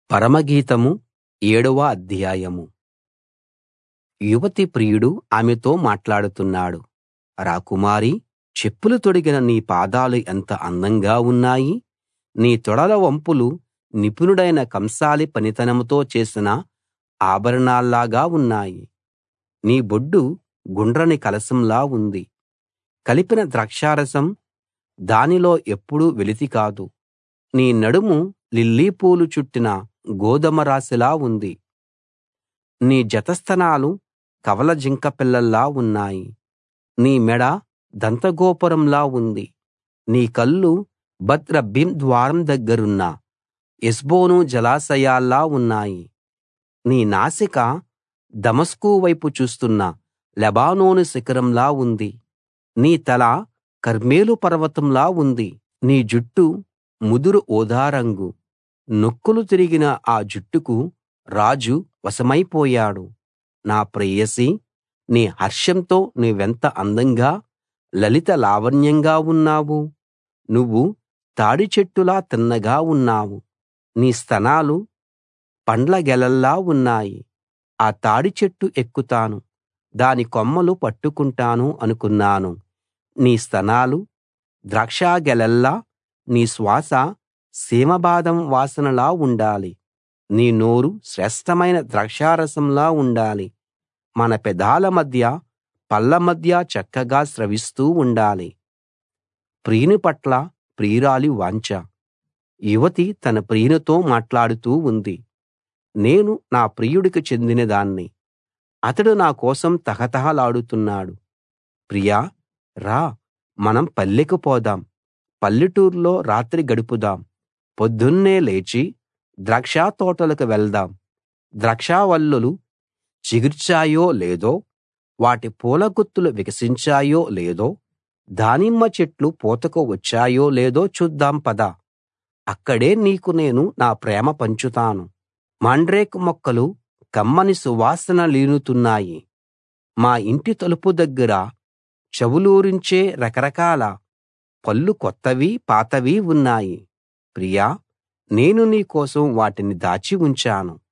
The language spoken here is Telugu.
పరమగీతం ఏడవ అధ్యాయం యువతి ప్రియుడు ఆమెతో మాట్లాడుతున్నాడు రాకుమారీ చెప్పులు తొడిగిన నీ పాదాలు ఎంత అందంగా ఉన్నాయి నీ తొడల వంపులు నిపుణుడైన కంసాలి పనితనంతో చేసిన ఆభరణాల్లాగా ఉన్నాయి నీ బొడ్డు గుండ్రని కలశంలా ఉంది కలిపిన ద్రాక్షారసం దానిలో ఎప్పుడూ వెలితి కాదు నీ నడుము లిల్లీ పూలు చుట్టిన గోదుమ రాశిలా ఉంది నీ జతస్థనాలు కవలజింక పిల్లల్లా ఉన్నాయి నీ మెడ దంతగోపురంలా ఉంది నీ కళ్ళు బత్ రబ్బీం ద్వారం దగ్గరున్న హెష్బోను జలాశయాల్లా ఉన్నాయి నీ నాసిక దమస్కు వైపు చూస్తున్న లెబానోను శిఖరంలా ఉంది నీ తల కర్మెలు పర్వతంలా ఉంది నీ జుట్టు ముదురు ఊదా రంగు నొక్కులు తిరిగిన ఆ జుట్టుకు రాజు వశమైపోయాడు నా ప్రేయసీ నీ హర్షంతో నువ్వెంత అందంగా లలిత లావణ్యంగా ఉన్నావు నువ్వు తాడి చెట్టులా తిన్నగా ఉన్నావు నీ స్తనాలు పండ్ల గెలల్లా ఉన్నాయి ఆ తాడి చెట్టు ఎక్కుతాను దాని కొమ్మలు పట్టుకుంటాను అనుకున్నాను నీ స్తనాలు ద్రాక్షగెలల్లా నీ శ్వాస సీమబాదం వాసనలా ఉండాలి నీ నోరు శ్రేష్ఠమైన ద్రాక్షారసంలా ఉండాలి మన పెదాల మధ్య పళ్ళ మధ్య చక్కగా స్రవిస్తూ ఉండాలి ప్రియుని పట్ల ప్రియురాలి వాంఛ యువతి తన ప్రియునితో మాట్లాడుతూ ఉంది నేను నా ప్రియుడికి చెందినదాన్ని అతడు నా కోసం తహతహలాడుతున్నాడు ప్రియా రా మనం పల్లెకు పోదాం పల్లెటూర్లో రాత్రి గడుపుదాం పొద్దున్నే లేచి ద్రాక్ష తోటలకు వెళ్దాం ద్రాక్షావల్లులు చిగిర్చాయో లేదో వాటి పూల గుత్తులు వికసించాయో లేదో దానిమ్మ చెట్లు పూతకు వచ్చాయో లేదో చూద్దాం పద అక్కడే నీకు నేను నా ప్రేమ పంచుతాను మాండ్రేక్ మొక్కలు కమ్మని సువాసనలీనుతున్నాయి మా ఇంటి తలుపు దగ్గర చెవులూరించే రకరకాల పళ్ళు కొత్తవి పాతవి ఉన్నాయి ప్రియా నేను నీ కోసం వాటిని దాచి ఉంచాను